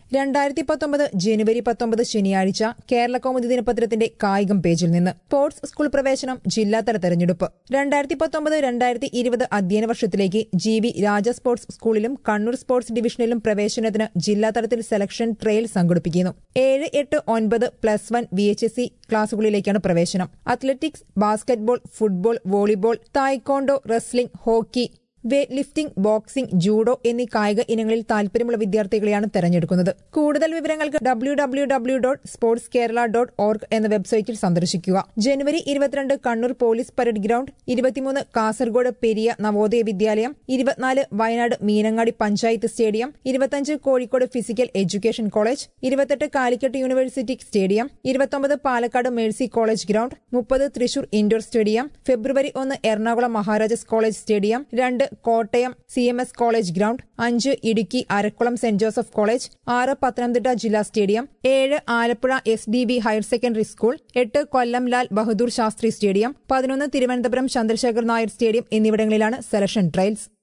രണ്ടായിരത്തി പത്തൊമ്പത് ജനുവരി പത്തൊമ്പത് ശനിയാഴ്ച കേരള കൗമുദി ദിനപത്രത്തിന്റെ കായികം പേജിൽ നിന്ന് സ്പോർട്സ് സ്കൂൾ പ്രവേശനം ജില്ലാതല തെരഞ്ഞെടുപ്പ് രണ്ടായിരത്തി പത്തൊമ്പത് രണ്ടായിരത്തി ഇരുപത് അധ്യയന വർഷത്തിലേക്ക് ജി വി രാജ സ്പോർട്സ് സ്കൂളിലും കണ്ണൂർ സ്പോർട്സ് ഡിവിഷനിലും പ്രവേശനത്തിന് ജില്ലാതലത്തിൽ സെലക്ഷൻ ട്രയൽ സംഘടിപ്പിക്കുന്നു ഏഴ് എട്ട് ഒൻപത് plus one V H S C ക്ലാസുകളിലേക്കാണ് പ്രവേശനം athletics basketball football volleyball taekwondo wrestling hockey weight lifting boxing judo എന്നീ കായിക ഇനങ്ങളിൽ താൽപര്യമുള്ള വിദ്യാർത്ഥികളെയാണ് തെരഞ്ഞെടുക്കുന്നത് കൂടുതൽ വിവരങ്ങൾക്ക് W W W dot sports Kerala dot org എന്ന വെബ്സൈറ്റിൽ സന്ദർശിക്കുക ജനുവരി ഇരുപത്തിരണ്ട് കണ്ണൂർ പോലീസ് പരേഡ് ഗ്രൌണ്ട് ഇരുപത്തിമൂന്ന് കാസർഗോഡ് പെരിയ നവോദയ വിദ്യാലയം ഇരുപത്തിനാല് വയനാട് മീനങ്ങാടി പഞ്ചായത്ത് സ്റ്റേഡിയം ഇരുപത്തിയഞ്ച് കോഴിക്കോട് ഫിസിക്കൽ എഡ്യൂക്കേഷൻ കോളേജ് ഇരുപത്തെട്ട് കാലിക്കറ്റ് യൂണിവേഴ്സിറ്റി സ്റ്റേഡിയം ഇരുപത്തൊമ്പത് പാലക്കാട് മേഴ്സി കോളേജ് ഗ്രൌണ്ട് മുപ്പത് തൃശൂർ ഇൻഡോർ സ്റ്റേഡിയം ഫെബ്രുവരി ഒന്ന് എറണാകുളം മഹാരാജാസ് കോളേജ് സ്റ്റേഡിയം രണ്ട് Kottayam C M S college ground അഞ്ച് Idukki Arakkulam saint Joseph college ആറ് പത്തനംതിട്ട ജില്ലാ സ്റ്റേഡിയം ഏഴ് Alappuzha S D V higher secondary school എട്ട് കൊല്ലം ലാൽ ബഹദൂർ ശാസ്ത്രി സ്റ്റേഡിയം പതിനൊന്ന് തിരുവനന്തപുരം ചന്ദ്രശേഖർ നായർ സ്റ്റേഡിയം എന്നിവിടങ്ങളിലാണ് സെലക്ഷൻ ട്രയൽസ്